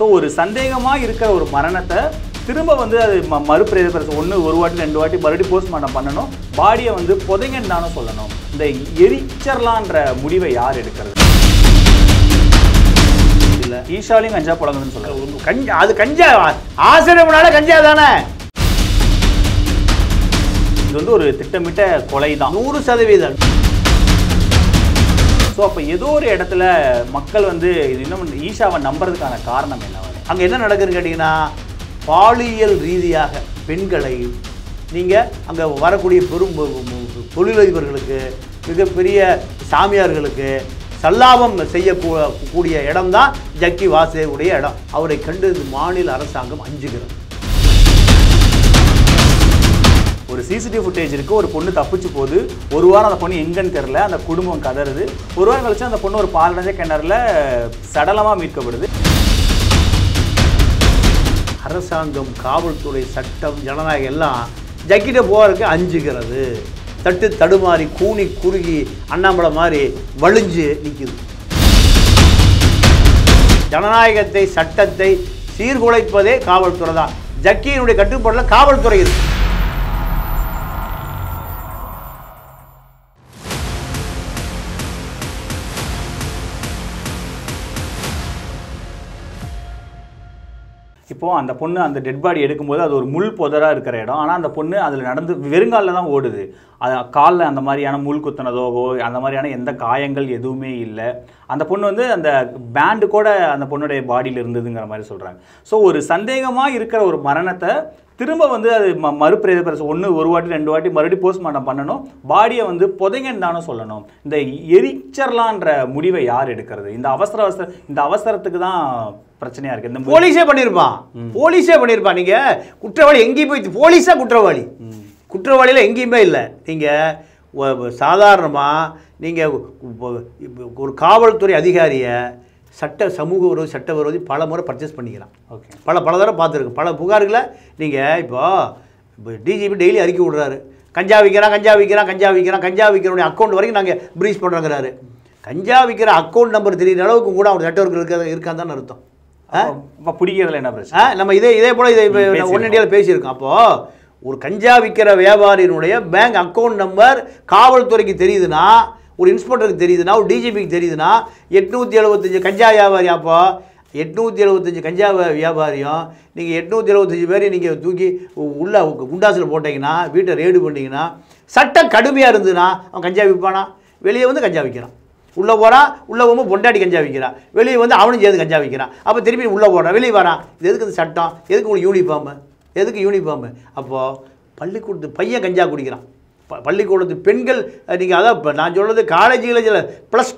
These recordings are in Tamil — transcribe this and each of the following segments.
ஸோ ஒரு சந்தேகமாக இருக்கிற ஒரு மரணத்தை திரும்ப வந்து அது ம மறுபிரேத பரிசு ஒன்று ஒரு வாட்டி ரெண்டு வாட்டி மறுபடியும் போஸ்ட்மார்ட்டம் பண்ணணும் பாடியை வந்து புதைங்கன்னு தானே சொல்லணும் இந்த எரிச்சர்லான்ற முடிவை யார் எடுக்கிறது இல்ல ஈஷாலையும் கஞ்சா புழங்குதுன்னு சொல்லுவாங்க கஞ்சா அது கஞ்சா ஆசிரியம்னால கஞ்சா தானே இது வந்து ஒரு திட்டமிட்ட கொலை தான் நூறு சதவீதம் ஸோ அப்போ ஏதோ ஒரு இடத்துல மக்கள் வந்து இது இன்னும் ஈஷாவை நம்புறதுக்கான காரணம் என்ன வரும் அங்கே என்ன நடக்குதுன்னு கேட்டிங்கன்னா பாலியல் ரீதியாக பெண்களை நீங்கள் அங்கே வரக்கூடிய பெரும் பொ- பொ- தொழிலதிபர்களுக்கு மிகப்பெரிய சாமியார்களுக்கு சல்லாபம் செய்யக்கூ- கூடிய இடம்தான் ஜக்கி வாசுதேவுடைய இடம் அவரை கண்டு இந்த மாநில அரசாங்கம் அஞ்சுகிறது ஒரு சிசிடிவி ஃபுட்டேஜ் இருக்கு ஒரு பொண்ணு தப்பிச்சு போகுது ஒரு வாரம் அந்த பொண்ணு எங்கன்னு தெரியல அந்த குடும்பம் கதறுது ஒரு வாரம் கழிச்சு அந்த பொண்ணு ஒரு பாலடைஞ்ச கிணறுல சடலமா மீட்கப்படுது அரசாங்கம் காவல்துறை சட்டம் ஜனநாயகம் எல்லாம் ஜக்கிட்ட போகிறதுக்கு அஞ்சுகிறது தட்டு தடுமாறி கூனி குறுகி அண்ணாமலை மாதிரி வலிஞ்சு நிற்குது ஜனநாயகத்தை சட்டத்தை சீர்குலைப்பதே காவல்துறை தான் ஜக்கியினுடைய கட்டுப்பாட்டில் காவல்துறை இருக்கு இப்போ அந்த பொண்ணு அந்த டெட் பாடி எடுக்கும்போது அது ஒரு முள் புதரா இருக்கிற இடம் ஆனால் அந்த பொண்ணு அதில் நடந்து வெறுங்காலில் தான் ஓடுது அது காலில் அந்த மாதிரியான முள் குத்துனதோ அந்த மாதிரியான எந்த காயங்கள் எதுவுமே இல்லை அந்த பொண்ணு வந்து அந்த பேண்டு கூட அந்த பொண்ணுடைய பாடியில் இருந்ததுங்கிற மாதிரி சொல்கிறாங்க ஸோ ஒரு சந்தேகமாக இருக்கிற ஒரு மரணத்தை திரும்ப வந்து அது ம மறுபிரேத பரிசு ஒன்று ஒரு வாட்டி ரெண்டு வாட்டி மறுபடியும் போஸ்ட்மார்ட்டம் பண்ணணும் பாடியை வந்து புதைங்கன்னு தானே சொல்லணும் இந்த எரிச்சர்லான்ற முடிவை யார் எடுக்கிறது இந்த அவசர அவசர இந்த அவசரத்துக்கு தான் பிரச்சனையாக இருக்குது இந்த போலீஸே பண்ணியிருப்பான் போலீஸே பண்ணியிருப்பான் நீங்கள் குற்றவாளி எங்கேயும் போய் போலீஸா குற்றவாளி குற்றவாளியில் எங்கேயுமே இல்லை நீங்கள் சாதாரணமாக நீங்கள் ஒரு காவல்துறை அதிகாரியை சட்ட சமூக விரோதி சட்ட விரோதி பல முறை பர்ச்சேஸ் பண்ணிக்கிறான் ஓகே பல பல தடவை பார்த்துருக்கு பல புகார்களை நீங்கள் இப்போ இப்போ டிஜிபி டெய்லி அறிக்கை விடுறாரு கஞ்சா விற்கிறான் கஞ்சா விற்கிறான் கஞ்சா விற்கிறான் கஞ்சா விற்கிறவனுடைய அக்கௌண்ட் வரைக்கும் நாங்கள் ப்ரீஸ் பண்ணுறோங்கிறாரு கஞ்சா விற்கிற அக்கௌண்ட் நம்பர் தெரியுற அளவுக்கு கூட அவன் நெட்ஒர்க் இருக்க இருக்கான்னு தானே அர்த்தம் ஆ? இப்போ பிடிக்கிறதுல என்ன பிரச்சனை ஆ, நம்ம இதே இதே போல் இதை இப்போ பேசியிருக்கோம். ஒன் இண்டியாவில் பேசியிருக்கோம் அப்போது ஒரு கஞ்சா விற்கிற வியாபாரியினுடைய பேங்க் அக்கௌண்ட் நம்பர் காவல்துறைக்கு தெரியுதுன்னா ஒரு இன்ஸ்பெக்டருக்கு தெரியுதுன்னா ஒரு டிஜிபிக்கு தெரியுதுன்னா எட்நூற்றி எழுபத்தஞ்சு கஞ்சா வியாபாரி அப்போ எட்நூற்றி எழுபத்தஞ்சு கஞ்சா வியா- வியாபாரியும் நீங்கள் எட்நூற்றி எழுபத்தஞ்சு பேரையும் நீங்கள் தூக்கி உ- உள்ள குண்டாசில் போட்டிங்கன்னா வீட்டை ரேடு பண்ணிங்கன்னா சட்டம் கடுமையாக இருந்ததுன்னா அவன் கஞ்சா விற்பானா வெளியே வந்து கஞ்சா விற்கிறான் உள்ளே போகிறான் உள்ளே போகும்போது பொண்டாட்டி கஞ்சா விற்கிறான் வெளியே வந்து அவனும் சேர்ந்து கஞ்சா விற்கிறான் அப்போ திருப்பி உள்ளே போகிறான் வெளியே வரான் இது எதுக்கு இந்த சட்டம் எதுக்கு உங்களுக்கு யூனிஃபார்மு எதுக்கு யூனிஃபார்மு அப்போது பள்ளிக்கூடத்து பையன் கஞ்சா குடிக்கிறான் ப பள்ளிக்கூடத்து பெண்கள் நீங்கள் அதான் இப்போ நான் சொல்கிறது காலேஜில் ப்ளஸ்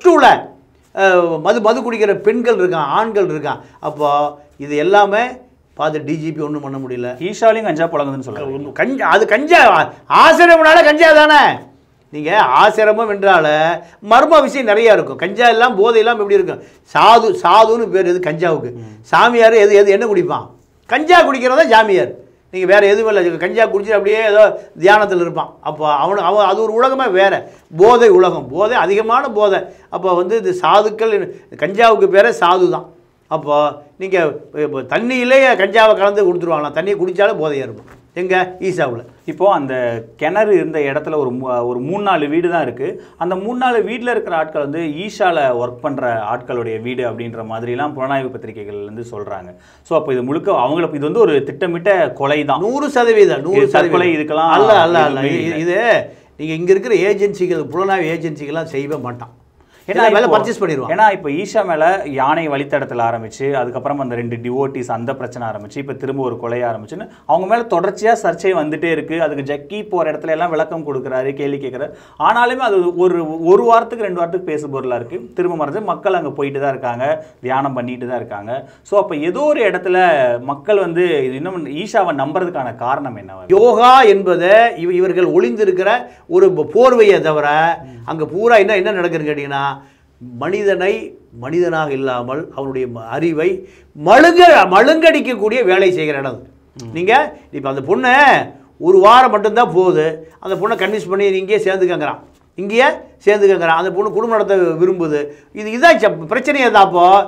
டூவில் மது மது குடிக்கிற பெண்கள் இருக்கான் ஆண்கள் இருக்கான் அப்போது இது எல்லாமே பார்த்து டிஜிபி ஒன்றும் பண்ண முடியல ஈஷாலையும் கஞ்சா புழங்குதுன்னு சொல்றாங்க கஞ்சா அது கஞ்சா ஆசிரமனால கஞ்சா தானே நீங்கள் ஆசிரமம் என்றால மர்ம விஷயம் நிறையா இருக்கும் கஞ்சா எல்லாம் போதையெல்லாம் எப்படி இருக்கும் சாது சாதுன்னு பேர் எது கஞ்சாவுக்கு சாமியார் எது எது என்ன குடிப்பான் கஞ்சா குடிக்கிறதா சாமியார் நீங்கள் வேறு எதுவும் இல்லை கஞ்சா குடிச்சு அப்படியே ஏதோ தியானத்தில் இருப்பான் அப்போ அவனு அவன் அது ஒரு உலகமே வேறு போதை உலகம் போதை அதிகமான போதை அப்போ வந்து இது சாதுக்கள் கஞ்சாவுக்கு பேரே சாது தான் அப்போ நீங்கள் தண்ணியிலேயே கஞ்சாவை கலந்து கொடுத்துருவாங்களாம் தண்ணியை குடித்தாலே போதையாக இருக்கும் எங்கே ஈசாவில் இப்போ அந்த கிணறு இருந்த இடத்துல ஒரு மூ- ஒரு மூணு நாலு வீடு தான் இருக்கு அந்த மூணு நாலு வீட்டில் இருக்கிற ஆட்கள் வந்து ஈஷால ஒர்க் பண்ற ஆட்களுடைய வீடு அப்படின்ற மாதிரிலாம் புலனாய்வு பத்திரிகைகள் வந்து சொல்றாங்க ஸோ அப்போ இது முழுக்க அவங்களுக்கு இது வந்து ஒரு திட்டமிட்ட கொலை தான் நூறு சதவீதம் நூறு இது தற்கொலை சதவீதம் இதுக்கெல்லாம் அல்ல அல்ல அல்ல எதுவுமே இது- இல்லை. இது நீங்கள் இங்கே இருக்கிற ஏஜென்சிகள் புலனாய்வு ஏஜென்சிகள்லாம் செய்யவே மாட்டான் ஏன்னா ஏன்னா மேலே இப்போ- பர்ச்சேஸ் பண்ணிடுவான் ஏன்னா இப்போ ஈஷா மேல யானை வழித்தடத்தில் ஆரம்பிச்சு அதுக்கப்புறம் அந்த ரெண்டு டிவோட்டிஸ் அந்த பிரச்சனை ஆரம்பிச்சு இப்போ திரும்ப ஒரு கொலை ஆரம்பிச்சுன்னு அவங்க மேல தொடர்ச்சியா சர்ச்சை வந்துட்டே இருக்கு அதுக்கு ஜக்கி போற இடத்துல எல்லாம் விளக்கம் கொடுக்குறாரு கேள்வி கேட்குறாரு ஆனாலுமே அது ஒரு ஒரு வாரத்துக்கு ரெண்டு வாரத்துக்கு பேசு பொருளா இருக்கு திரும்ப மறைஞ்சு மக்கள் அங்க போயிட்டு தான் இருக்காங்க தியானம் பண்ணிட்டு தான் இருக்காங்க ஸோ அப்போ ஏதோ ஒரு இடத்துல மக்கள் வந்து இது இன்னும் ஈஷாவை நம்புறதுக்கான காரணம் என்ன யோகா என்பதை இவ இவர்கள் ஒளிந்திருக்கிற ஒரு ப- போர்வையை தவிர அங்கே பூரா என்ன என்ன நடக்குதுன்னு கேட்டிங்கன்னா மனிதனை மனிதனாக இல்லாமல் அவனுடைய ம- அறிவை மழுங்க மழுங்கடிக்கக்கூடிய வேலை செய்கிற இடம் நீங்கள் இப்போ அந்த பொண்ணை ஒரு வாரம் மட்டும்தான் போகுது அந்த பொண்ணை கன்வின்ஸ் பண்ணி இங்கேயே சேர்ந்துக்கங்கிறான் இங்கேயே சேர்ந்துக்கங்கிறான் அந்த பொண்ணு குடும்பம் நடத்த விரும்புது இது இதான் ச- பிரச்சனையே தான் அப்போ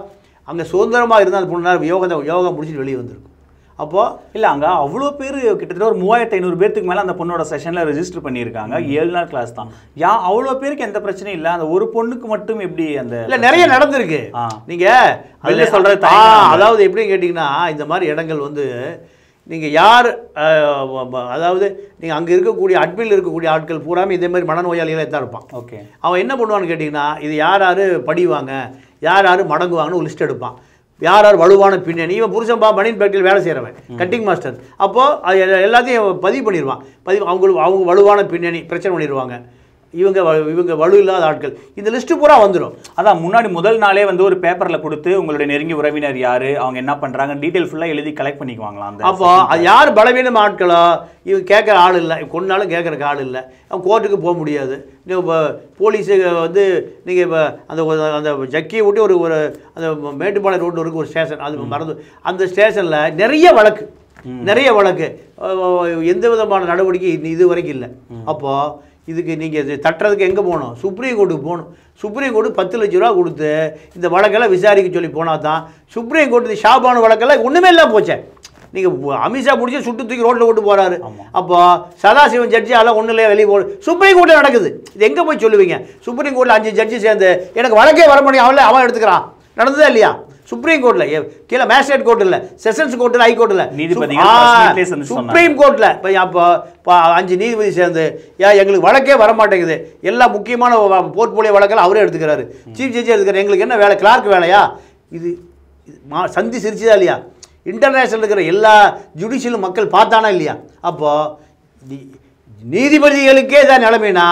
அங்கே சுதந்திரமாக இருந்தால் அந்த பொண்ணு நேரம் யோகா யோகா முடிச்சுட்டு வெளியே வந்திருக்கும் அப்போது இல்ல அங்க அவ்வளோ பேர் கிட்டத்தட்ட ஒரு மூவாயிரத்தி ஐநூறு பேருக்கு மேல அந்த பொண்ணோட செஷன்ல ரெஜிஸ்டர் பண்ணியிருக்காங்க ஏழு நாள் கிளாஸ் தான் யா அவ்வளோ பேருக்கு எந்த பிரச்சனையும் இல்ல அந்த ஒரு பொண்ணுக்கு மட்டும் எப்படி அந்த இல்லை நிறைய நடந்திருக்கு ஆ. நீங்கள் வெளில சொல்றது ஆ தயங்குறாங்க. அதாவது எப்படி கேட்டிங்கன்னா இந்த மாதிரி இடங்கள் வந்து நீங்கள் யார் அஹ், வ- வ- அதாவது நீங்கள் அங்கே இருக்கக்கூடிய அட்மில் இருக்கக்கூடிய ஆட்கள் பூராமே இதே மாதிரி மனநோயாளிகளாக தான் இருப்பான் ஓகே அவன் என்ன பண்ணுவான்னு கேட்டிங்கன்னா இது யார் யார் படிவாங்க யார் யார் மடங்குவாங்கன்னு ஒரு லிஸ்ட் எடுப்பான் யார் யார் வலுவான பின்னணி இவன் புருஷன்பா மணின் ஃபேக்டரியில் வேலை செய்கிறவன் கட்டிங் மாஸ்டர் அப்போது அது எல்லா- எல்லாத்தையும் பதிவு பண்ணிடுவான் பதிவு அவங்களுக்கு அவங்க வலுவான பின்னணி பிரச்சனை பண்ணிடுவாங்க இவங்க வ- இவங்க வலு இல்லாத ஆட்கள் இந்த லிஸ்ட்டு பூரா வந்துடும் அதான் முன்னாடி முதல் நாளே வந்து ஒரு பேப்பர்ல கொடுத்து உங்களுடைய நெருங்கிய உறவினர் யாரு அவங்க என்ன பண்றாங்க டீடைல் ஃபுல்லா எழுதி கலெக்ட் பண்ணிக்குவாங்களா அந்த அப்போ அது யார் பலவீனம் ஆட்களோ இவங்க கேட்குற ஆள் இல்லை கொண்டாலும் கேட்குறக்கு ஆள் இல்லை அவன் கோர்ட்டுக்கு போக முடியாது நீங்கள் இப்போ போலீஸு வந்து நீங்கள் இப்போ அந்த ஒரு- அந்த ஜக்கியை விட்டு ஒரு ஒரு அந்த மேட்டுப்பாளையம் ரோடு இருக்கு ஒரு ஸ்டேஷன் அது மறந்து அந்த ஸ்டேஷனில் நிறைய வழக்கு நிறைய வழக்கு அஹ் எந்த விதமான நடவடிக்கை இது- இது வரைக்கும் இல்லை அப்போது இதுக்கு நீங்கள் தட்டுறதுக்கு எங்கே போகணும் சுப்ரீம் கோர்ட்டுக்கு போகணும் சுப்ரீம் கோர்ட்டு பத்து லட்ச ரூபா கொடுத்து இந்த வழக்கெல்லாம் விசாரிக்க சொல்லி போனால் தான் சுப்ரீம் கோர்ட்டு இந்த ஷாபான வழக்கெல்லாம் ஒன்றுமே இல்லாம போச்சே நீங்கள் அமித்ஷா பிடிச்சி சுட்டு தூக்கி ரோட்டில் ஓட்டு போகிறாரு அப்போ சதாசிவன் ஜட்ஜி அதெல்லாம் ஒன்றும் இல்லையா வெளியே போடு சுப்ரீம் கோர்ட்டில் நடக்குது இது எங்கே போய் சொல்லுவீங்க சுப்ரீம் கோர்ட்டில் அஞ்சு ஜட்ஜி சேர்ந்து எனக்கு வழக்கே வர முடியும் அவன் அவன் எடுத்துக்கிறான் நடந்ததா இல்லையா சுப்ரீம் கோர்ட்டில் கீழே மேஜிஸ்ட்ரேட் கோர்ட் இல்லை செஷன்ஸ் கோர்ட்டில் ஹை கோர்ட்டில் நீதிபதிகள் press meetலயே வந்து சொன்னாங்க. சுப்ரீம் கோர்ட்டில் இப்போ அப்போ இப்போ அஞ்சு நீதிபதி சேர்ந்து யா எங்களுக்கு வழக்கே வர மாட்டேங்குது எல்லா முக்கியமான போர்ட்போலியோ வழக்கெல்லாம் அவரே எடுத்துக்கிறாரு சீஃப் ஜட்ஜி எடுத்துக்கிறார் எங்களுக்கு என்ன வேலை கிளார்க் வேலையா இது இது மா சந்தி சிரிச்சுதா இல்லையா இன்டர்நேஷனல் இருக்கிற எல்லா ஜுடிஷியலும் மக்கள் பார்த்தானா இல்லையா அப்போது நீதிபதிகளுக்கே தான் நிலைமைனா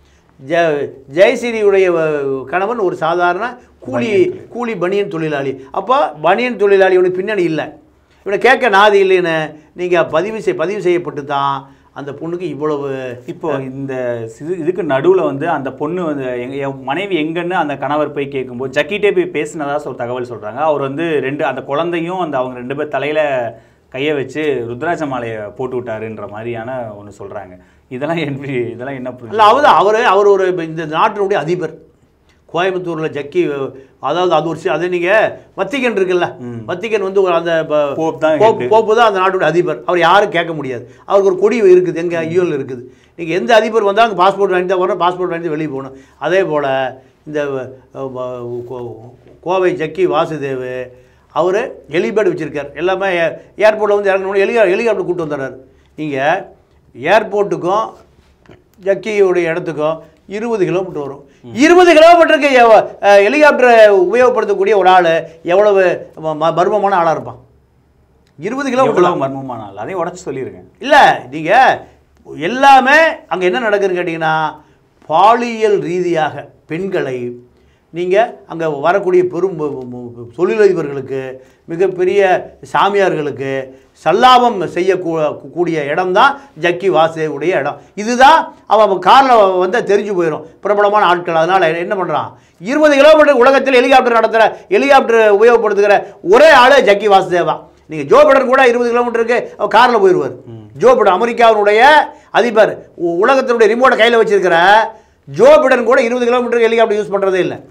ஜ ஜெயஸ்ரீயுடைய அஹ், கணவன் ஒரு சாதாரண கூலி கூலி பனியன் தொழிலாளி அப்போ பனியன் தொழிலாளி இவனுக்கு பின்னணி இல்லை இவனை கேட்க நாதி இல்லைன்னு நீங்கள் பதிவு செய் பதிவு செய்யப்பட்டு தான் அந்த பொண்ணுக்கு இவ்வளவு இப்போ இந்த இது- இதுக்கு நடுவுல வந்து அந்த பொண்ணு வந்து எங்க என் மனைவி எங்கன்னு அந்த கணவர் போய் கேட்கும்போது ஜக்கிட்டே போய் பேசினதா ஒரு தகவல் சொல்றாங்க அவர் வந்து ரெண்டு அந்த குழந்தையும் அந்த அவங்க ரெண்டு பேர் தலையில கையை வச்சு ருத்ராட்ச மாலையை போட்டு விட்டாருன்ற மாதிரியான ஒன்று சொல்றாங்க இதெல்லாம் எப்படி இதெல்லாம் என்ன புரியுது இல்லை அவர் அவர் அவர் ஒரு இப்ப இந்த நாட்டினுடைய அதிபர் கோயம்புத்தூரில் ஜக்கி அதாவது அது ஒரு சி- அது நீங்கள் வத்திகன் இருக்குல்ல வத்திகன் வந்து ஒரு அந்த ப- போப் தான் போப் head. போப்பு தான் அந்த நாட்டுடைய அதிபர் அவர் யாரும் கேட்க முடியாது அவருக்கு ஒரு கொடி இருக்குது எங்கே யூஎல் இருக்குது நீங்கள் எந்த அதிபர் வந்தால் அங்கே பாஸ்போர்ட் வாங்கி தான் வரணும் பாஸ்போர்ட் வாங்கி வெளியே போகணும் அதே போல் இந்த அஹ், வ- கோ- கோவை ஜக்கி வாசுதேவ் அவர் ஹெலிபேட் வச்சுருக்கார் எல்லாமே ஏர்போர்ட்டில் வந்து இறங்கணும் ஹெலிகா ஹெலிகாப்டர் கூட்டு வந்துடுறாரு நீங்கள் ஏர்போர்ட்டுக்கும் ஜக்கியுடைய இடத்துக்கும் இருபது கிலோமீட்டர் வரும் இருபது கிலோமீட்டருக்கு எவ- அஹ், ஹெலிகாப்டரை உபயோகப்படுத்தக்கூடிய ஒரு ஆள் எவ்வளவு ம- ம- மர்மமான ஆளாக இருப்பான் இருபது கிலோமீட்டர் எவ்வளவு மர்மமான ஆள் அதையும் உடச்சு சொல்லிருங்க இல்லை நீங்கள் எல்லாமே அங்கே என்ன நடக்குதுன்னு கேட்டிங்கன்னா பாலியல் ரீதியாக பெண்களை நீங்கள் அங்கே வரக்கூடிய பெரும் மு- மு- தொழிலதிபர்களுக்கு மிகப்பெரிய சாமியார்களுக்கு சல்லாபம் செய்யக்கூடிய இடம் தான் ஜக்கி வாசுதேவுடைய இடம் இதுதான் அவன் காரில் வந்து தெரிஞ்சு போயிடும் பிரபலமான ஆட்கள் அதனால் என்ன பண்ணுறான் இருபது கிலோமீட்டர் உலகத்தில் ஹெலிகாப்டர் நடத்துகிற ஹெலிகாப்டர் உபயோகப்படுத்துகிற ஒரே ஆள் ஜக்கி வாசுதேவா நீங்கள் ஜோ பிடன் கூட இருபது கிலோமீட்டருக்கு அவர் காரில் போயிடுவார் ஜோ பிடன் அமெரிக்காவினுடைய அதிபர் உ- உலகத்தினுடைய ரிமோட்டை கையில் வச்சிருக்கிற ஜோ பிடன் கூட இருபது கிலோமீட்டர் ஹெலிகாப்டர் யூஸ் பண்ணுறதே இல்லை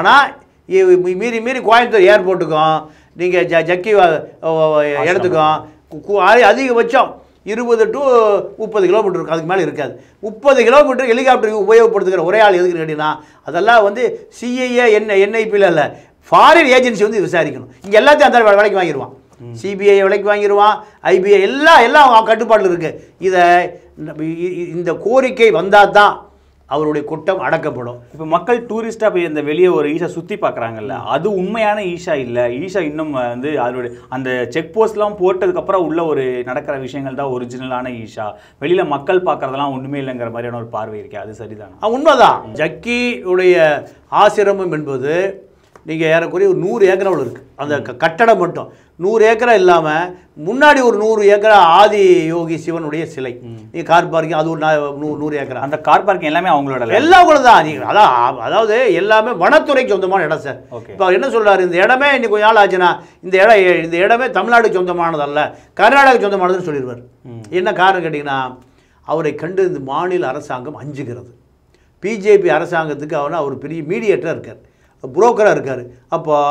ஆனால் மீறி மீறி கோயம்புத்தூர் ஏர்போர்ட்டுக்கும் நீங்கள் ஜ ஜக்கி வ- வ- இடத்துக்கும் கு- கு- அதி- அதிகபட்சம் இருபது டு முப்பது கிலோமீட்டர் இருக்கும் அதுக்கு மேலே இருக்காது முப்பது கிலோமீட்டர் ஹெலிகாப்டர் உபயோகப்படுத்துகிற ஒரே ஆள் எதுக்குன்னு கேட்டிங்கன்னா அதெல்லாம் வந்து சிஐஏ என் என்ஐபியில் இல்லை ஃபாரின் ஏஜென்சி வந்து விசாரிக்கணும் இங்கே எல்லாத்தையும் அந்த வே- விலைக்கு வாங்கிடுவான் சிபிஐ விலைக்கு வாங்கிடுவான் ஐபிஐ எல்லாம் எல்லாம் அவன் கட்டுப்பாட்டில் இருக்குது இதை இந்த- இ- இ- இந்த கோரிக்கை வந்தால் தான் அவருடைய குற்றம் அடக்கப்படும் இப்போ மக்கள் டூரிஸ்டா போய் இந்த வெளியே ஒரு ஈஷா சுத்தி பார்க்கறாங்கல்ல அது உண்மையான ஈஷா இல்ல ஈஷா இன்னும் வந்து அதோட அந்த செக் போஸ்ட்லாம் போட்டதுக்கு அப்புறம் உள்ள ஒரு நடக்கிற விஷயங்கள் தான் ஒரிஜினலான ஈஷா வெளியில மக்கள் பார்க்கறதெல்லாம் ஒண்ணுமே இல்லைங்கிற மாதிரியான ஒரு பார்வை இருக்கே அது சரிதானா ஆ, உண்மைதான் ஜக்கி உடைய ஆசிரமம் என்பது நீங்கள் ஏறக்குறைய ஒரு நூறு ஏக்கராவில் இருக்குது அந்த க- கட்டடம் மட்டும் நூறு ஏக்கரா இல்லாமல் முன்னாடி ஒரு நூறு ஏக்கரா ஆதி யோகி சிவனுடைய சிலை நீங்கள் கார் பார்க்கிங் அது ஒரு நா- நூறு நூறு ஏக்கரா அந்த கார் பார்க்கிங் எல்லாமே அவங்களோட land. எல்லாம் கூட தான் நீங்கள் அதான் அ- அதாவது எல்லாமே வனத்துறைக்கு சொந்தமான இடம் சார் Okay. இப்போ என்ன சொல்றாரு இந்த இடமே இன்னைக்கு கொஞ்ச நாள் ஆச்சுன்னா இந்த இடம் இந்த இடமே தமிழ்நாடு சொந்தமானதல்ல கர்நாடகா சொந்தமானதுன்னு சொல்லிடுவார் என்ன காரணம் கேட்டிங்கன்னா அவரை கண்டு இந்த மாநில அரசாங்கம் அஞ்சுகிறது பிஜேபி அரசாங்கத்துக்கு அவனா அவர் பெரிய மீடியேட்டராக இருக்கார் புரோக்கராக இருக்கார் அப்போ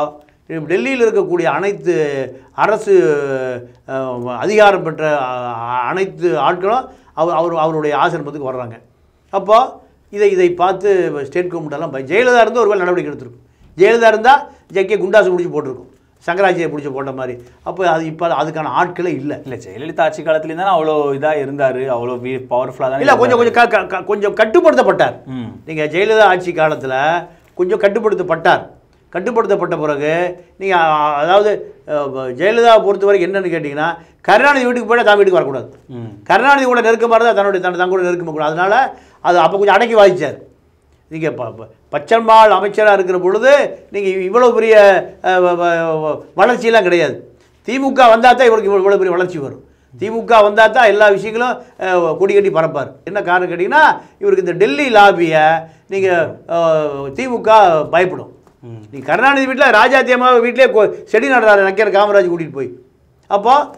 டெல்லியில் இருக்கக்கூடிய அனைத்து அரசு அஹ், அதிகாரம் பெற்ற அஹ், அனைத்து ஆட்களும் அவர் அவர் அவருடைய ஆசிரமத்துக்கு வர்றாங்க அப்போ இதை இதை பார்த்து ஸ்டேட் கவர்மெண்ட்டெல்லாம் பய- ஜெயலலிதா இருந்து ஒருவேளை நடவடிக்கை எடுத்திருக்கும் ஜெயலலிதா இருந்தால் ஜெக்கே குண்டாசு பிடிச்சி போட்டிருக்கும் சங்கராச்சியை பிடிச்சி போட்ட மாதிரி அப்போ அது இப்போ அதுக்கான ஆட்களே இல்லை இல்ல ஜெயலலிதா ஆட்சி காலத்துலேயும் தானே அவ்வளோ இதா இருந்தாரு அவ்வளோ பவர்ஃபுல்லாக தானே இல்லை கொஞ்சம் கொஞ்சம் க- க- க- கொஞ்சம் கட்டுப்படுத்தப்பட்டார் ம் நீங்கள் ஜெயலலிதா ஆட்சி காலத்தில் கொஞ்சம் கட்டுப்படுத்தப்பட்டார் கட்டுப்படுத்தப்பட்ட பிறகு நீங்கள் அதாவது அஹ், ஜெயலலிதாவை பொறுத்த வரைக்கும் என்னன்னு கேட்டிங்கன்னா கருணாநிதி வீட்டுக்கு போய்ட்டு தான் வீட்டுக்கு வரக்கூடாது ம் கருணாநிதி கூட நெருக்கமாக இருந்தால் தன்னுடைய தன் தன் கூட நெருக்கமாக கூடாது அதனால் அது அப்போ கொஞ்சம் அடக்கி வாதிச்சார் நீங்கள் ப ப- பச்சம்மாள் அமைச்சராக இருக்கிற பொழுது நீங்கள் இவ்வளோ பெரிய அஹ், வ- வ- வ- வளர்ச்சியெல்லாம் கிடையாது திமுக வந்தால் தான் இவருக்கு இவ்வளோ இவ்வளோ பெரிய வளர்ச்சி வரும் திமுக வந்தால் தான் எல்லா விஷயங்களும் அஹ், கொடி கட்டி பறப்பார் என்ன காரணம் கேட்டிங்கன்னா இவருக்கு இந்த டெல்லி லாபியை நீங்கள் திமுக பயப்படும் ம். நீ கருணாநிதி வீட்டில் ராஜாத்தி அம்மா வீட்டிலே கொ- செடி நடுறாரு நக்கர் காமராஜ் கூட்டிகிட்டு போய் அப்போது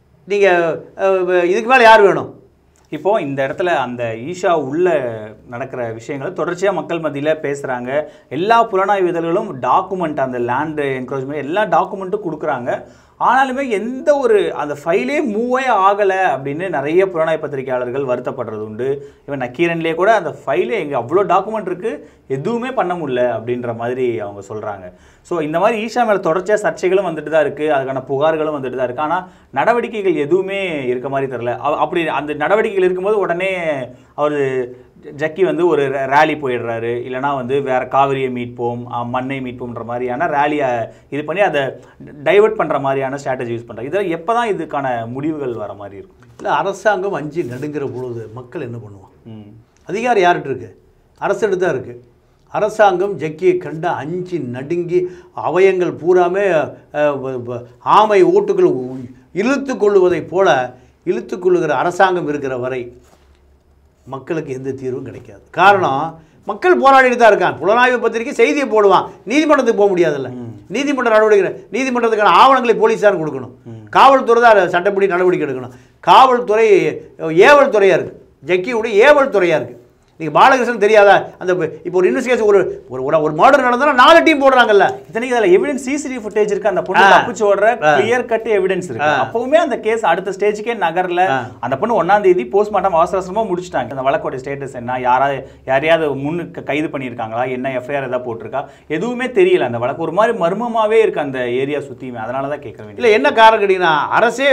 நீங்கள் இதுக்கு மேலே யார் வேணும் இப்போ இந்த இடத்துல அந்த ஈஷா உள்ள நடக்கிற விஷயங்களை தொடர்ச்சியா மக்கள் மத்தியில பேசுறாங்க எல்லா புலனாய்வு இதழ்களும் டாக்குமெண்ட் அந்த லேண்ட் என்க்ரோச்மெண்ட் எல்லா டாக்குமெண்ட்டும் கொடுக்குறாங்க ஆனாலுமே எந்த ஒரு அந்த ஃபைலே மூவே ஆகலை அப்படின்னு நிறைய புலனாய்வு பத்திரிகையாளர்கள் வருத்தப்படுறது உண்டு இவன் நக்கீரன்லேயே கூட அந்த ஃபைலே எங்க அவ்வளோ டாக்குமெண்ட் இருக்கு எதுவுமே பண்ண முடியல அப்படின்ற மாதிரி அவங்க சொல்றாங்க ஸோ இந்த மாதிரி ஈஷா மேலே தொடர்ச்சியாக சர்ச்சைகளும் வந்துட்டு தான் இருக்குது அதுக்கான புகார்களும் வந்துட்டு தான் இருக்குது ஆனால் நடவடிக்கைகள் எதுவுமே இருக்க மாதிரி தெரில அப்படி அந்த நடவடிக்கைகள் இருக்கும்போது உடனே அவர் ஜக்கி வந்து ஒரு ரேலி போயிடுறாரு இல்லைனா வந்து வேற காவிரியை மீட்போம் அஹ், மண்ணை மீட்போம்ன்ற மாதிரியான ரேலியை இது பண்ணி அதை டைவர்ட் பண்ணுற மாதிரியான ஸ்ட்ராட்டஜி யூஸ் பண்ணுறாங்க இதில் எப்போ தான் இதுக்கான முடிவுகள் வர மாதிரி இருக்கும் இல்லை அரசாங்கம் அஞ்சு நடுங்கிற பொழுது மக்கள் என்ன பண்ணுவான் ம் அதிகாரம் யார்கிட்ட இருக்கு அரசிடம் தான் இருக்குது அரசாங்கம் ஜக்கியை கண்ட அஞ்சு நடுங்கி அவயங்கள் பூராமே அஹ், வ- வ- ஆமை ஓட்டுகள் உ- இழுத்து கொள்ளுவதைப் போல இழுத்து கொள்ளுகிற அரசாங்கம் இருக்கிற வரை மக்களுக்கு எந்த தீர்வும் கிடைக்காது காரணம் மக்கள் போராடிட்டு தான் இருக்கான் புலனாய்வு பத்திரிக்கை செய்தியை போடுவான் நீதிமன்றத்துக்கு போக முடியாதுல்ல நீதிமன்ற நடவடிக்கை நீதிமன்றத்துக்கான ஆவணங்களை போலீஸார் கொடுக்கணும் காவல்துறை தான் அதை சட்டப்படி நடவடிக்கை எடுக்கணும் காவல்துறை ஏவல் துறையாக இருக்குது ஜக்கியுடைய ஏவல் துறையாக இருக்குது நீங்கள் பாலகிருஷ்ணன் தெரியாதா அந்த இப்போ ஒரு இன்வெஸ்டிகேஷன் ஒரு ஒரு ஒரு- ஒரு மர்டர் நடந்தா நாலு டீம் போடுறாங்கல்ல இத்தனைக்கு அதில் எவிடன்ஸ் சிசிடிவி ஃபுட்டேஜ் இருக்கு அந்த பொண்ணு ஆ. தப்பிச்சு ஓடுற ஆ. கிளியர் கட் எவிடன்ஸ் இருக்கு ஆ. அப்பவுமே அந்த கேஸ் அடுத்த ஸ்டேஜுக்கே நகர்ல ஆ. அந்த பொண்ணு ஒன்னாம் தேதி போஸ்ட்மார்ட்டம் அவசர அவசரமா முடிச்சிட்டாங்க அந்த வழக்கோட ஸ்டேட்டஸ் என்ன யாராவது யாரையாவது முன்னுக்கு கைது பண்ணியிருக்காங்களா என்ன எஃப்ஐஆர் ஏதாவது போட்டிருக்கா எதுவுமே தெரியல அந்த வழக்கு ஒரு மாதிரி மர்மமாவே இருக்கு அந்த ஏரியா சுத்தியுமே அதனால தான் கேட்க வேண்டியது இல்லை என்ன காரணம் கேட்டிங்கன்னா அரசே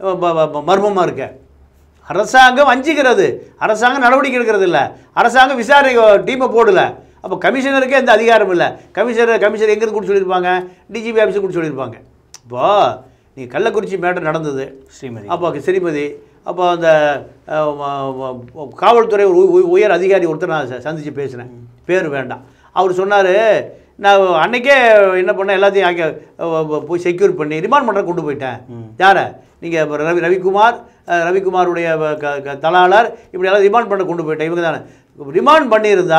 மர்மமாக இருக்க அரசாங்கம் வஞ்சிக்கிறது அரசாங்கம் நடவடிக்கை எடுக்கிறது இல்லை அரசாங்கம் விசாரணை டீமை போடல அப்போ கமிஷனருக்கே எந்த அதிகாரம் இல்லை கமிஷனர் கமிஷனர் எங்கேருந்து கூட சொல்லியிருப்பாங்க டிஜிபி ஆஃபீஸுக்கு கூட சொல்லியிருப்பாங்க இப்போது நீ கள்ளக்குறிச்சி மேட்டர் நடந்தது ஸ்ரீமதி அப்போ ஸ்ரீமதி அப்போ அந்த அஹ், வ- வ- காவல்துறை ஒரு உ- உயர் அதிகாரி ஒருத்தர் நான் ச- சந்திச்சு பேசினேன் பேர் வேண்டாம் அவர் சொன்னார் நான் அன்னைக்கே என்ன பண்ணேன் எல்லாத்தையும் ஆக்க அஹ், வ- போய் செக்யூர் பண்ணி ரிமாண்ட் பண்ணுற கொண்டு போயிட்டேன் யாரை நீங்கள் ரவி ரவிக்குமார் அஹ், ரவிக்குமாருடைய வ- க- க- தலாளர் இப்படி எல்லாம் ரிமாண்ட் பண்ண கொண்டு போயிட்டேன் இவங்க தானே ரிமாண்ட் பண்ணியிருந்தா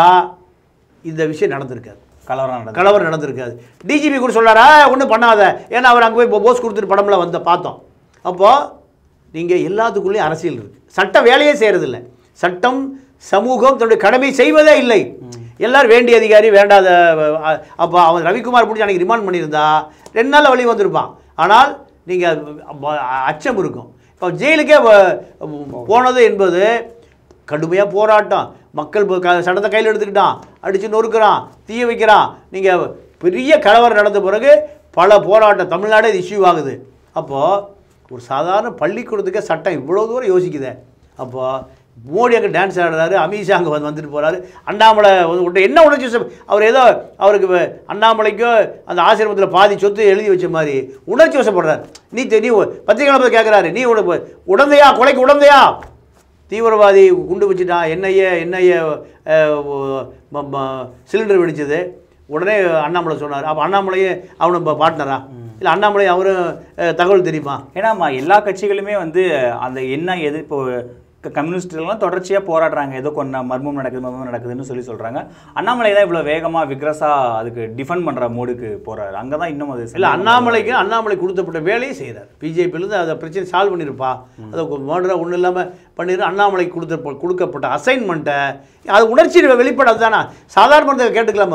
இந்த விஷயம் நடந்திருக்காது கலவரம் நடந்தது கலவரம் நடந்திருக்காது டிஜிபி கூட சொல்றாரா ஒன்றும் பண்ணாத ஏன்னா அவர் அங்கே போய் போஸ் கொடுத்துட்டு படம்ல வந்த பார்த்தோம் அப்போது நீங்கள் எல்லாத்துக்குள்ளேயும் அரசியல் இருக்குது சட்டம் வேலையே செய்கிறதில்ல சட்டம் சமூகம் தன்னுடைய கடமை செய்வதே இல்லை எல்லாரும் வேண்டிய அதிகாரி வேண்டாத அப்போ அவன் ரவிக்குமார் பிடிச்சி அன்றைக்கி ரிமாண்ட் பண்ணியிருந்தா ரெண்டு நாள் வழி வந்திருப்பான் ஆனால் நீங்கள் அச்சம் இருக்கும் இப்போ ஜெயிலுக்கே வ- போனது என்பது கடுமையாக போராட்டம் மக்கள் இப்ப க- சட்டத்தை கையில் எடுத்துக்கிட்டான் அடித்து நொறுக்குறான் தீய வைக்கிறான் நீங்கள் பெரிய கலவரம் நடந்த பிறகு பல போராட்டம் தமிழ்நாடே இது இஷ்யூ ஆகுது அப்போது ஒரு சாதாரண பள்ளிக்கூடத்துக்கே சட்டம் இவ்வளோ தூரம் யோசிக்குதே அப்போது மோடி அங்கே டான்ஸ் ஆடுறாரு அமித்ஷா அங்கே வந்து வந்துட்டு போகிறாரு அண்ணாமலை வந்து விட்டு என்ன உணர்ச்சி வச- அவர் ஏதோ அவருக்கு வ- அண்ணாமலைக்கும் அந்த ஆசிரமத்தில் பாதி சொத்து எழுதி வச்ச மாதிரி உணர்ச்சி வசப்படுறாரு நீ தெ- நீ பத்திரிகை கேட்குறாரு நீ உட- உடந்தையா கொலைக்கு உடந்தையா தீவிரவாதி குண்டு வச்சுட்டான் என்ஐஏ என்ஐஏ சிலிண்டர் வெடிச்சது உடனே அண்ணாமலை சொன்னார் அப்போ அண்ணாமலையே அவனும் பார்ட்னரா இல்லை அண்ணாமலை அவரும் அஹ், தகவல் தெரியுமா ஏன்னாம்மா எல்லா கட்சிகளுமே வந்து அந்த என்ன எது இப்போ க- கம்யூனிஸ்டுகள்லாம் தொடர்ச்சியாக போராடுறாங்க ஏதோ கொண்ட மர்மம் நடக்குது மர்மம் நடக்குதுன்னு சொல்லி சொல்கிறாங்க அண்ணாமலை தான் இவ்வளோ வேகமாக விக்ரஸா அதுக்கு டிஃபெண்ட் பண்ணுற மோடுக்கு போகிறாரு அங்கே தான் இன்னும் அது இல்லை அண்ணாமலைக்கு அண்ணாமலை கொடுத்தப்பட்ட வேலையை செய்கிறார் பிஜேபியிலேருந்து அதை பிரச்சனை சால்வ் பண்ணியிருப்பா அதை மோடராக ஒன்றும் இல்லாமல் பண்ணிடு அண்ணாமலைக்கு கொடுத்த கொடுக்கப்பட்ட அசைன்மெண்ட்டை அது உணர்ச்சி வெளிப்படாது தானே சாதாரண மனிதர் கேட்டுக்கலாமா அவர்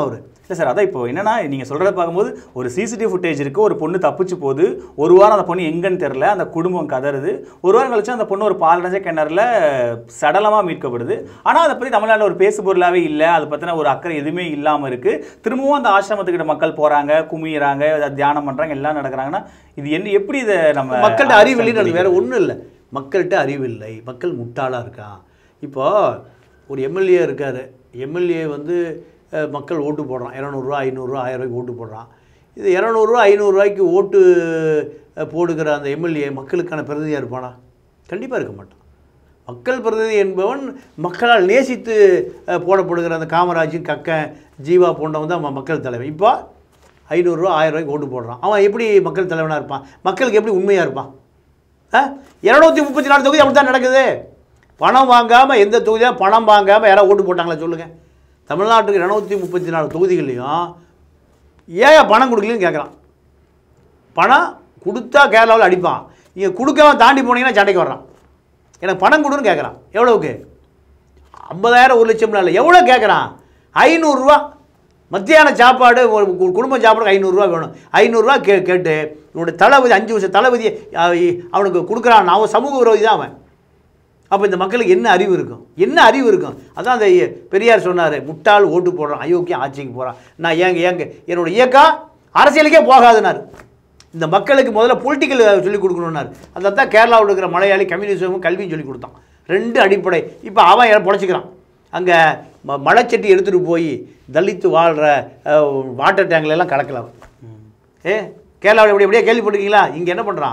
இல்லை சார் அதான் இப்போ என்னன்னா நீங்கள் சொல்கிறத பார்க்கும்போது ஒரு சிசிடிவி ஃபுட்டேஜ் இருக்குது ஒரு பொண்ணு தப்பிச்சு போகுது ஒரு வாரம் அந்த பொண்ணு எங்கன்னு தெரில அந்த குடும்பம் கதறுது ஒரு வாரம் கழிச்சு அந்த பொண்ணு ஒரு பாலடைஞ்ச கிணறுல சடலமாக மீட்கப்படுது ஆனால் அதை பற்றி தமிழ்நாட்டில் ஒரு பேசு பொருளாகவே இல்லை அதை பற்றின ஒரு அக்கறை எதுவுமே இல்லாமல் இருக்குது திரும்பவும் அந்த ஆசிரமத்துக்கிட்ட மக்கள் போகிறாங்க குமியிறாங்க அதை தியானம் பண்ணுறாங்க எல்லாம் நடக்கிறாங்கன்னா இது என்ன எப்படி இதை நம்ம மக்கள்கிட்ட அறிவு இல்லைன்னு அது வேற ஒன்றும் இல்லை மக்கள்கிட்ட அறிவு இல்லை மக்கள் முட்டாளாக இருக்கான் இப்போ ஒரு எம்எல்ஏ இருக்கார் எம்எல்ஏ வந்து அஹ், மக்கள் ஓட்டு போடுறான் இரநூறுவா ஐநூறுரூவா ஆயிரம் ரூபாய்க்கு ஓட்டு போடுறான் இது இரநூறுவா ஐநூறுரூவாய்க்கு ஓட்டு அஹ், போடுகிற அந்த எம்எல்ஏ மக்களுக்கான பிரதிநிதியாக இருப்பானா கண்டிப்பாக இருக்க மாட்டான் மக்கள் பிரதிநிதி என்பவன் மக்களால் நேசித்து அஹ், போடப்படுகிற அந்த காமராஜ் கக்கன் ஜீவா போன்றவன் தான் ம- மக்கள் தலைவன் இப்போ ஐநூறுரூவா ஆயிரம் ரூபாய்க்கு ஓட்டு போடுறான் அவன் எப்படி மக்கள் தலைவனாக இருப்பான் மக்களுக்கு எப்படி உண்மையாக இருப்பான் ஆ இரநூத்தி முப்பத்தி நாலு தொகுதி அப்படி தான் நடக்குது பணம் வாங்காமல் எந்த தொகுதியாக பணம் வாங்காமல் யாராவது ஓட்டு போட்டாங்களா சொல்லுங்கள் தமிழ்நாட்டுக்கு இரநூத்தி முப்பத்தி நாலு தொகுதிகள்லையும் ஏன் பணம் கொடுக்கலன்னு கேட்குறான் பணம் கொடுத்தா கேரளாவில் அடிப்பான் நீங்கள் கொடுக்காம தாண்டி போனீங்கன்னா சண்டைக்கு வர்றான் எனக்கு பணம் கொடுன்னு கேட்குறான் எவ்வளவுக்கு ஐம்பதாயிரம் ஒரு லட்சம்லாம் இல்லை எவ்வளோ கேட்குறான் ஐநூறுரூவா மத்தியான சாப்பாடு ஒரு கு- குடும்ப சாப்பாடுக்கு ஐநூறுரூவா வேணும் ஐநூறுரூவா கே கேட்டு இவனுடைய தளபதி அஞ்சு வருஷம் தளபதி அஹ், அவனுக்கு கொடுக்குறான் அவன் சமூக விரோதி தான் அவன் அப்போ இந்த மக்களுக்கு என்ன அறிவு இருக்கும் என்ன அறிவு இருக்கும் அதான் அந்த பெரியார் சொன்னார் முட்டாள் ஓட்டு போடுறான் அயோக்கியம் ஆட்சிக்கு போகிறான் நான் ஏங்க ஏங்க என்னோட இயக்கம் அரசியலுக்கே போகாதுனார் இந்த மக்களுக்கு முதல்ல பொலிட்டிக்கல் சொல்லிக் கொடுக்கணுன்னாரு அதை தான் கேரளாவில் இருக்கிற மலையாளி கம்யூனிசமும் கல்வியும் சொல்லி கொடுத்தான் ரெண்டு அடிப்படை இப்போ அவன் பொழைச்சிக்கிறான் அங்கே ம மலைச்சட்டி எடுத்துகிட்டு போய் தலித்து வாழ்கிற வாட்டர் டேங்க்ல எல்லாம் கலக்கலாம் ஏ கேரளாவில் எப்படி எப்படியே கேள்விப்பட்டிருக்கீங்களா இங்கே என்ன பண்ணுறான்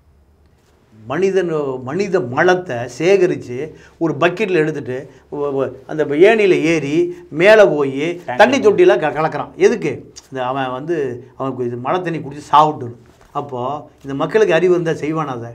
மனிதன் மனித மலத்தை சேகரித்து ஒரு பக்கெட்டில் எடுத்துட்டு ஒ- ஒ- அந்த ஏணியில் ஏறி மேலே போய் தண்ணி தொட்டியில் க கலக்கிறான் எதுக்கு இந்த அவன் வந்து அவனுக்கு இது மழை தண்ணி குடிச்சு சாப்பிட்டுணும் அப்போது இந்த மக்களுக்கு அறிவு இருந்தால் செய்வானா அதை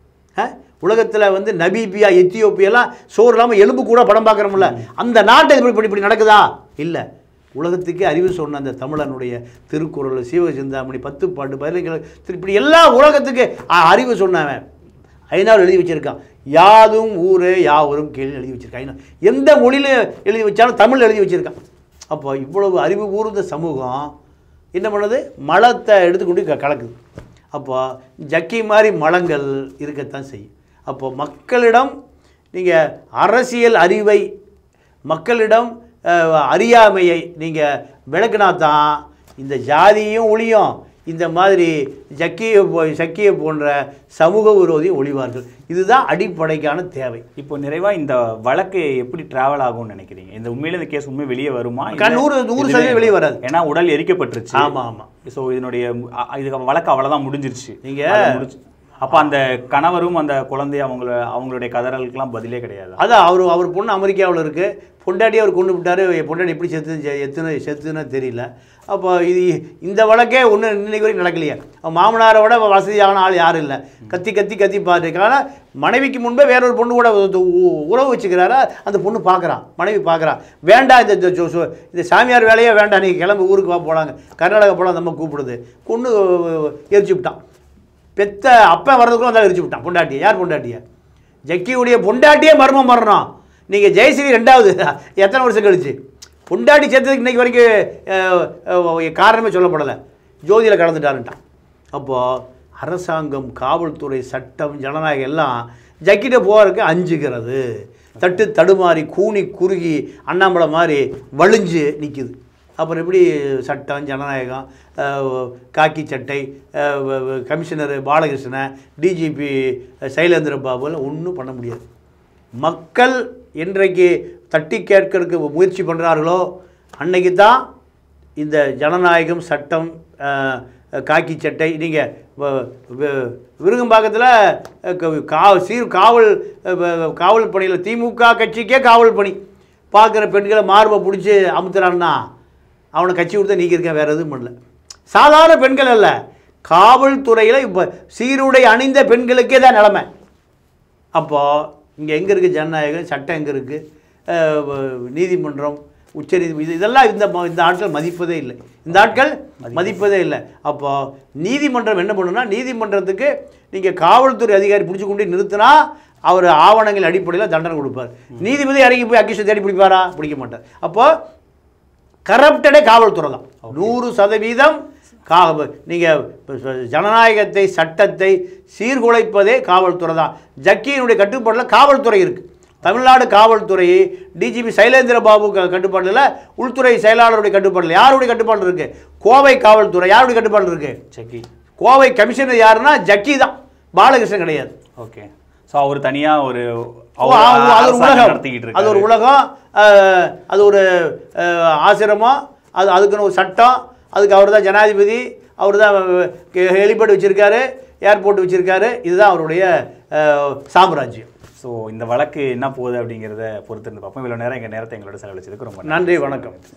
உலகத்தில் வந்து நபீபியா எத்தியோப்பியெல்லாம் சோறு இல்லாமல் எலும்பு கூட படம் பார்க்குறோம்ல அந்த நாட்டை இப்படி இப்படி இப்படி நடக்குதா இல்லை உலகத்துக்கே அறிவு சொன்ன அந்த தமிழனுடைய திருக்குறள் சீவ சிந்தாமணி பத்து பாட்டு பதினைகள் இப்படி எல்லா உலகத்துக்கு அ- அறிவு சொன்னவன் ஐநாவில் எழுதி வச்சிருக்கான் யாதும் ஊரே யாவரும் கேள்வி எழுதி வச்சிருக்கான் ஐநா எந்த மொழியில் எழுதி வச்சாலும் தமிழ் எழுதி வச்சிருக்கான் அப்போ இவ்வளவு அறிவு கூர்ந்த சமூகம் என்ன பண்ணுது மலத்தை எடுத்துக்கொண்டு க- கலக்குது அப்போ ஜக்கி மாதிரி மலங்கள் இருக்கத்தான் செய்யும் அப்போ மக்களிடம் நீங்கள் அரசியல் அறிவை மக்களிடம் அஹ், அறியாமையை நீங்கள் விளக்குனா தான் இந்த ஜாதியும் ஒழியும் இந்த மாதிரி ஜக்கியை போ சக்கியை போன்ற சமூக விரோதியும் ஒழிவார்கள் இதுதான் அடிப்படைக்கான தேவை இப்போ நிறைவா இந்த வழக்கு எப்படி டிராவல் ஆகும்னு நினைக்கிறீங்க இந்த உண்மையில இந்த கேஸ் உண்மை வெளியே வருமா இல்ல கா- நூறு- நூறு இதுவே- சதவீதம் வெளியே வராது. ஏன்னா உடல் எரிக்கப்பட்டுருச்சு ஆமாம் ஆமாம் ஸோ இதனுடைய அ- இதுக்கு வழக்கு அவ்வளவுதான் முடிஞ்சிருச்சு நீங்க- அது முடிஞ்சு- அப்ப அந்த கணவரும் அந்த குழந்தை அவங்கள அவங்களுடைய கதறலுக்கெல்லாம் பதிலே கிடையாது அதான் அவர் அவர் பொண்ணு அமெரிக்காவில் இருக்குது பொண்டாட்டி அவர் கொண்டு விட்டாரு என் பொண்டாட்டி எப்படி செத்து செ- எத்துன்னு செத்துன்னு தெரியல அப்போ இது இந்த வழக்கே ஒன்று இன்னைக்கு வரைக்கும் நடக்கலையே அவன் மாமனாரை விட வசதியான ஆள் யாரும் இல்லை கத்தி கத்தி கத்தி பார்த்துருக்காங்க மனைவிக்கு முன்பே வேற ஒரு பொண்ணு கூட உ- உ- உறவு வச்சுக்கிறாரா அந்த பொண்ணு பார்க்குறான் மனைவி பார்க்குறா வேண்டாம் இந்த இந்த சொ- சொ- இந்த சாமியார் வேலையே வேண்டாம் நீங்கள் கிளம்பு ஊருக்கு வா போலாங்க கர்நாடகா போலாம் நம்ம கூப்பிடுது கொண்டு எரிச்சு விட்டான் பெத்த அப்பா வர்றதுக்குள்ள அந்த எரிச்சு விட்டான் பொண்டாட்டியை யார் பொண்டாட்டியை ஜக்கியுடைய பொண்டாட்டியே மர்மம் மரணம் நீங்கள் ஜெயஸ்ரீ ரெண்டாவது எத்தனை வருஷம் கழிச்சு பொண்டாட்டி சேர்த்ததுக்கு இன்னைக்கு வரைக்கும் அஹ், அஹ், காரணமே சொல்லப்படலை ஜோதியில் கலந்துட்டாருன்ட்டான் அப்போது அரசாங்கம் காவல்துறை சட்டம் ஜனநாயகம் எல்லாம் ஜக்கிட்ட போகிறதுக்கு அஞ்சுகிறது தட்டு தடுமாறி கூனி குறுகி அண்ணாமலை மாதிரி வலிஞ்சு நிற்குது அப்புறம் எப்படி சட்டம் ஜனநாயகம் அஹ், காக்கி சட்டை அஹ், வ- வ- கமிஷனர் பாலகிருஷ்ணன் டிஜிபி சைலேந்திர பாபுலாம் ஒன்றும் பண்ண முடியாது மக்கள் என்றைக்கு தட்டி கேட்கறதுக்கு முயற்சி பண்ணுறார்களோ அன்னைக்கு தான் இந்த ஜனநாயகம் சட்டம் அஹ், காக்கி சட்டை நீங்கள் விருகம்பாக்கத்தில் கா சீர் காவல் அஹ், வ- காவல் பணியில் திமுக கட்சிக்கே காவல் பணி பார்க்குற பெண்களை மார்பை பிடிச்சி அமுத்துறான்னா அவனை கட்சி கொடுத்தா நீக்கியிருக்கேன் வேறு எதுவும் பண்ணல சாதாரண பெண்கள் அல்ல காவல்துறையில் இப்போ சீருடை அணிந்த பெண்களுக்கே தான் நிலமை அப்போது இங்கே எங்கே இருக்குது ஜனநாயகம் சட்டம் எங்கே இருக்குது நீதிமன்றம் உச்சநீதி இது இதெல்லாம் இந்த ம- இந்த ஆட்கள் மதிப்பதே இல்லை இந்த ஆட்கள் மதிப்பதே இல்லை அப்போது நீதிமன்றம் என்ன பண்ணுன்னா நீதிமன்றத்துக்கு நீங்கள் காவல்துறை அதிகாரி பிடிச்சி கொண்டு நிறுத்தினா அவர் ஆவணங்கள் அடிப்படையில் தண்டனை கொடுப்பார் நீதிபதி இறங்கி போய் அக்கிஷன் தேடி பிடிப்பாரா பிடிக்க மாட்டார் அப்போது கரப்டடே காவல்துறை தான் நூறு சதவீதம் கா நீங்கள் ஜனநாயகத்தை சட்டத்தை சீர்குலைப்பதே காவல்துறை தான் ஜக்கியினுடைய கட்டுப்பாட்டில் காவல்துறை இருக்குது தமிழ்நாடு காவல்துறை டிஜிபி சைலேந்திர பாபு க- கட்டுப்பாட்டில் உள்துறை செயலாளருடைய கட்டுப்பாட்டில் யாருடைய கட்டுப்பாடு இருக்குது கோவை காவல்துறை யாருடைய கட்டுப்பாடு இருக்குது செக்கி கோவை கமிஷனர் யாருன்னா ஜக்கி தான் பாலகிருஷ்ணன் கிடையாது ஓகே ஸோ அவர் தனியா ஒரு ஓ, அவர் ஆ, ஓ, அது ஒரு அரசாங்கம் உலகம் நடத்திக்கிட்டு அது ஒரு இருக்காரு உலகம் அஹ், அது ஒரு அஹ், ஆசிரமம் அது அதுக்குன்னு ஒரு சட்டம் அதுக்கு அவர் தான் ஜனாதிபதி அவர் தான் ஹெலிபேட் வச்சுருக்காரு ஏர்போர்ட் வச்சுருக்காரு இதுதான் அவருடைய அஹ், சாம்ராஜ்யம் ஸோ இந்த வழக்கு என்ன போகுது அப்படிங்கிறத பொறுத்து இருந்து பார்ப்போம் இவ்வளோ நேரம் எங்கள் நேரத்தை எங்களோட செலவழிச்சதுக்கு ரொம்ப நன்றி நன்றி வணக்கம்